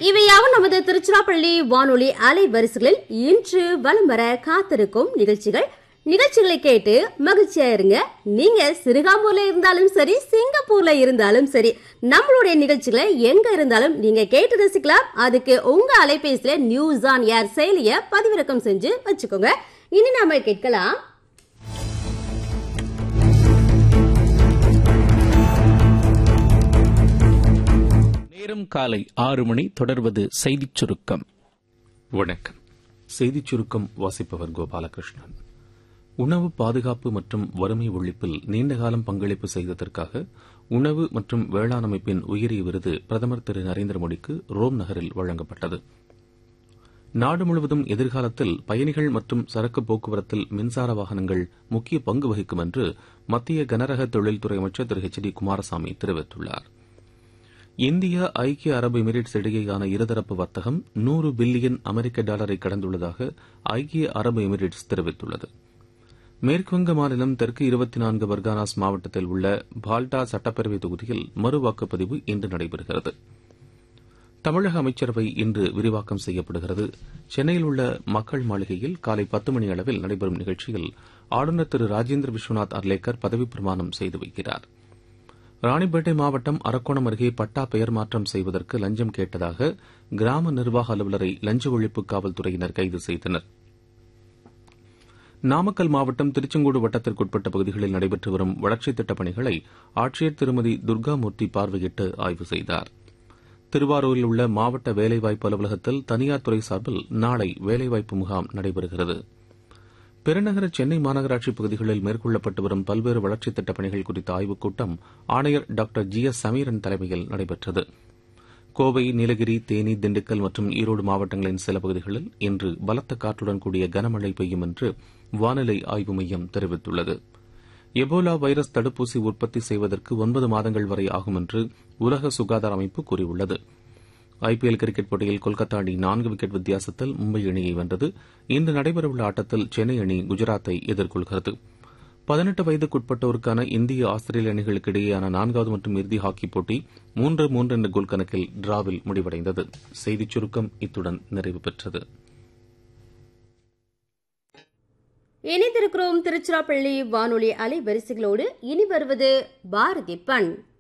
இவையாவும் நமது திருச்சிராப்பள்ளி வானொலி அலைவரிசைகளில் இன்று வலம் வர காத்திருக்கும் நிகழ்ச்சிகள் நிகழ்ச்சிகளை கேட்டு மகிழ்ச்சியா இருங்க நீங்க சிறுகாம்பூர்ல இருந்தாலும் சரி சிங்கப்பூர்ல இருந்தாலும் சரி நம்மளுடைய நிகழ்ச்சிகளை எங்க இருந்தாலும் நீங்க கேட்டு ரசிக்கலாம் அதுக்கு உங்க அலைபேசியில நியூஸ் ஆன் ஏர் செயலிய பதிவிறக்கம் செஞ்சு வச்சுக்கோங்க இனி நாம கேட்கலாம் நேரம் காலை ஆறு மணி தொடர்வது செய்திச் சுருக்கம் வணக்கம் செய்திச் சுருக்கம் வாசிப்பவர் கோபாலகிருஷ்ணன் உணவு பாதுகாப்பு மற்றும் வறுமை ஒழிப்பில் நீண்டகாலம் பங்களிப்பு செய்ததற்காக உணவு மற்றும் வேளாண் அமைப்பின் உயரிய விருது பிரதமர் திரு நரேந்திர மோடிக்கு ரோம் நகரில் வழங்கப்பட்டது நாடு முழுவதும் எதிர்காலத்தில் பயணிகள் மற்றும் சரக்கு போக்குவரத்தில் மின்சார வாகனங்கள் முக்கிய பங்கு வகிக்கும் என்று மத்திய கனரக தொழில்துறை அமைச்சர் திரு எச் டி குமாரசாமி தெரிவித்துள்ளார் இந்தியா ஐக்கிய அரபு எமிரேட்ஸ் இடையேயான இருதரப்பு வர்த்தகம் நூறு பில்லியன் அமெரிக்க டாலரை கடந்துள்ளதாக ஐக்கிய அரபு எமிரேட்ஸ் தெரிவித்துள்ளது மேற்குவங்க மாநிலம் தெற்கு இருபத்தி நான்கு பர்கானாஸ் மாவட்டத்தில் உள்ள பால்டா சட்டப்பேரவை தொகுதியில் மறு வாக்குப்பதிவு இன்று நடைபெறுகிறது தமிழக அமைச்சரவை இன்று விரிவாக்கம் செய்யப்படுகிறது சென்னையில் உள்ள மக்கள் மாளிகையில் காலை பத்து மணி அளவில் நடைபெறும் நிகழ்ச்சியில் ஆளுநர் திரு ராஜேந்திர விஸ்வநாத் அர்லேக்கர் பதவிப் பிரமாணம் செய்து வைக்கிறார் ராணிப்பேட்டை மாவட்டம் அரக்கோணம் அருகே பட்டா பெயர் மாற்றம் செய்வதற்கு லஞ்சம் கேட்டதாக கிராம நிர்வாக அலுவலரை லஞ்ச ஒழிப்பு காவல்துறையினர் கைது செய்தனர் நாமக்கல் மாவட்டம் திருச்செங்கோடு வட்டத்திற்குட்பட்ட பகுதிகளில் நடைபெற்று வரும் வளர்ச்சித் திட்டப் பணிகளை ஆட்சியர் திருமதி துர்காமூர்த்தி பார்வையிட்டு ஆய்வு செய்தார் திருவாரூரில் உள்ள மாவட்ட வேலைவாய்ப்பு அலுவலகத்தில் தனியார் துறை சார்பில் நாளை வேலைவாய்ப்பு முகாம் நடைபெறுகிறது பெருநகர சென்னை மாநகராட்சி பகுதிகளில் மேற்கொள்ளப்பட்டு வரும் பல்வேறு வளர்ச்சித் திட்டப் பணிகள் குறித்த ஆய்வுக் கூட்டம் ஆணையர் டாக்டர் ஜி எஸ் சமீரன் தலைமையில் நடைபெற்றது கோவை நீலகிரி தேனி திண்டுக்கல் மற்றும் ஈரோடு மாவட்டங்களின் சில பகுதிகளில் இன்று பலத்த காற்றுடன் கூடிய கனமழை பெய்யும் என்று வானிலை ஆய்வு மையம் தெரிவித்துள்ளது எபோலா வைரஸ் தடுப்பூசி உற்பத்தி செய்வதற்கு ஒன்பது மாதங்கள் வரை ஆகும் என்று உலக சுகாதார அமைப்பு கூறியுள்ளது ஐபிஎல் கிரிக்கெட் போட்டியில் கொல்கத்தா அணி நான்கு விக்கெட் வித்தியாசத்தில் மும்பை அணியை வென்றது இன்று நடைபெறவுள்ள ஆட்டத்தில் சென்னை அணி குஜராத்தை எதிர்கொள்கிறது பதினெட்டு வயதுக்குட்பட்டோருக்கான இந்திய ஆஸ்திரேலிய அணிகளுக்கு இடையேயான நான்காவது மற்றும் இறுதி ஹாக்கி போட்டி மூன்று மூன்று என்ற கோல் கணக்கில் டிராவில் முடிவடைந்தது செய்திச் சுருக்கம் இத்துடன் நிறைவு பெற்றது இணைந்திருக்கிறோம் திருச்சிராப்பள்ளி வானொலி அலைவரிசைகளோடு இனி வருவது பாரதி பண்